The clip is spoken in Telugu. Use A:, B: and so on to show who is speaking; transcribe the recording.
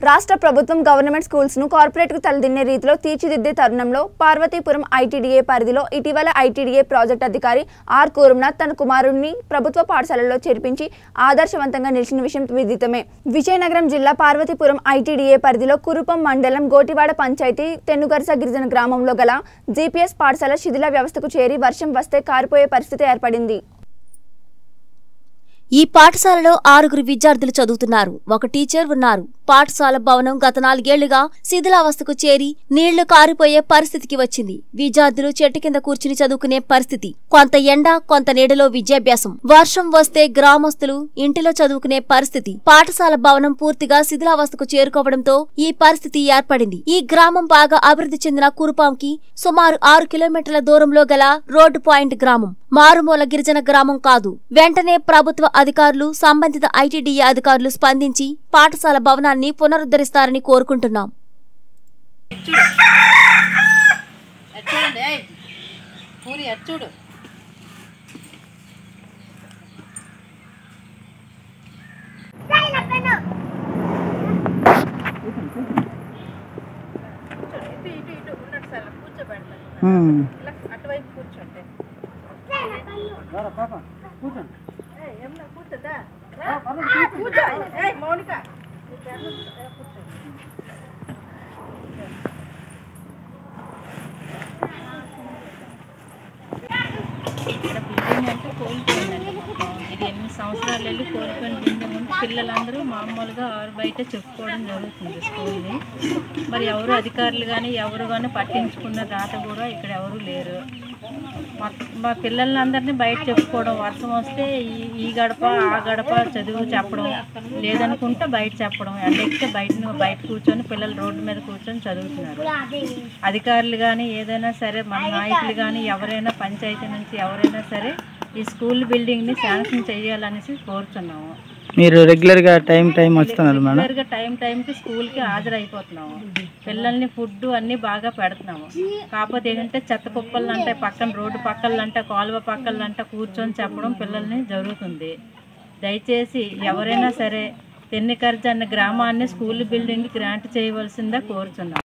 A: రాష్ట్ర ప్రభుత్వం గవర్నమెంట్ స్కూల్స్ ను కార్పొరేట్ కు తలదిన్నే రీతిలో తీర్చిదిద్దే తరుణంలో పార్వతీపురం ఐటీడీఏ పరిధిలో ఇటీవల ఐటీడీఏ ప్రాజెక్ట్ అధికారి ఆర్ కూరుమ్నాథ్ తన కుమారుడిని ప్రభుత్వ పాఠశాలలో చేర్పించి ఆదర్శవంతంగా నిలిచిన విషయం విదితమే విజయనగరం జిల్లా పార్వతీపురం ఐటీడీఏ పరిధిలో కురుపం మండలం గోటివాడ పంచాయతీ తెన్నుగరస గిరిజన గ్రామంలో గల జీపీఎస్ పాఠశాల శిథిల వ్యవస్థకు చేరి వర్షం వస్తే కారిపోయే పరిస్థితి ఏర్పడింది
B: ఈ పాఠశాలలో ఆరుగురు విద్యార్థులు చదువుతున్నారు ఒక టీచర్ ఉన్నారు పాఠశాల భవనం గత నాలుగేళ్లుగా శిథిలావస్థకు చేరి నీళ్లు కారిపోయే పరిస్థితికి వచ్చింది విద్యార్థులు చెట్టు కింద కూర్చుని చదువుకునే పరిస్థితి కొంత ఎండ కొంత నీడలో విద్యాభ్యాసం వర్షం వస్తే గ్రామస్తులు ఇంటిలో చదువుకునే పరిస్థితి పాఠశాల భవనం పూర్తిగా శిథిలావస్థకు చేరుకోవడంతో ఈ పరిస్థితి ఏర్పడింది ఈ గ్రామం బాగా అభివృద్ధి చెందిన కురుపాంకి సుమారు ఆరు కిలోమీటర్ల దూరంలో గల రోడ్డు పాయింట్ గ్రామం మారుమూల గిరిజన గ్రామం కాదు వెంటనే ప్రభుత్వ అధికారులు సంబంధిత ఐటీడీఏ అధికారులు స్పందించి పాఠశాల భవనాన్ని పునరుద్ధరిస్తారని కోరుకుంటున్నాం
C: చూడండి ఏయ్ పూరి అటు చూడు కూర్చోండి. ఇటు ఇటు ఇటు ఉన్నట్టు సార్ కూర్చోబెడతాను ఇలా అటువైపు కూర్చోండి ఏయ్, ఏమన్నా కూర్చోదా రా. ఆ, కూర్చో ఏయ్, మౌనిక నీ పేరు మీద కూర్చోండి
D: ఇక్కడ బిల్డింగ్ అంటే కోల్పోయిందండి మొత్తం. ఇది ఎనిమిది సంవత్సరాలు వెళ్ళి కోల్పోయిన బిల్డింగ్ ఉంటే పిల్లలందరూ మామూలుగా ఆరు బయట చెప్పుకోవడం జరుగుతుంది స్కూల్ని మరి ఎవరు అధికారులు కానీ ఎవరు కానీ పట్టించుకున్న రాత కూడా ఇక్కడ ఎవరు లేరు మా మా పిల్లల్ని అందరినీ బయట చెప్పుకోవడం వర్షం వస్తే ఈ ఈ గడప ఆ గడప చదువు చెప్పడం లేదనుకుంటే బయట చెప్పడం ఎండెక్కితే బయట బయట కూర్చొని పిల్లలు రోడ్డు మీద కూర్చొని చదువుతున్నారు అధికారులు కానీ ఏదైనా సరే మన నాయకులు కానీ ఎవరైనా పంచాయతీ నుంచి ఎవరైనా సరే ఈ స్కూల్ బిల్డింగ్ని శాంక్షన్ చేయాలనేసి కోరుతున్నాము
E: మీరు రెగ్యులర్గా టైం టైం వస్తున్నారు మేడం
D: రెగ్యులర్గా టైం టైంకి స్కూల్కి హాజరైపోతున్నాము పిల్లల్ని ఫుడ్ అన్నీ బాగా పెడుతున్నాము కాకపోతే ఏంటంటే చెత్త కుప్పలు అంటే పక్కన రోడ్డు పక్కలంట కాలువ పక్కలంట కూర్చొని చెప్పడం పిల్లల్ని జరుగుతుంది దయచేసి ఎవరైనా సరే తెన్నికర్జ అన్న గ్రామాన్ని స్కూల్ బిల్డింగ్ గ్రాంట్ చేయవలసిందా కోరుచున్నాం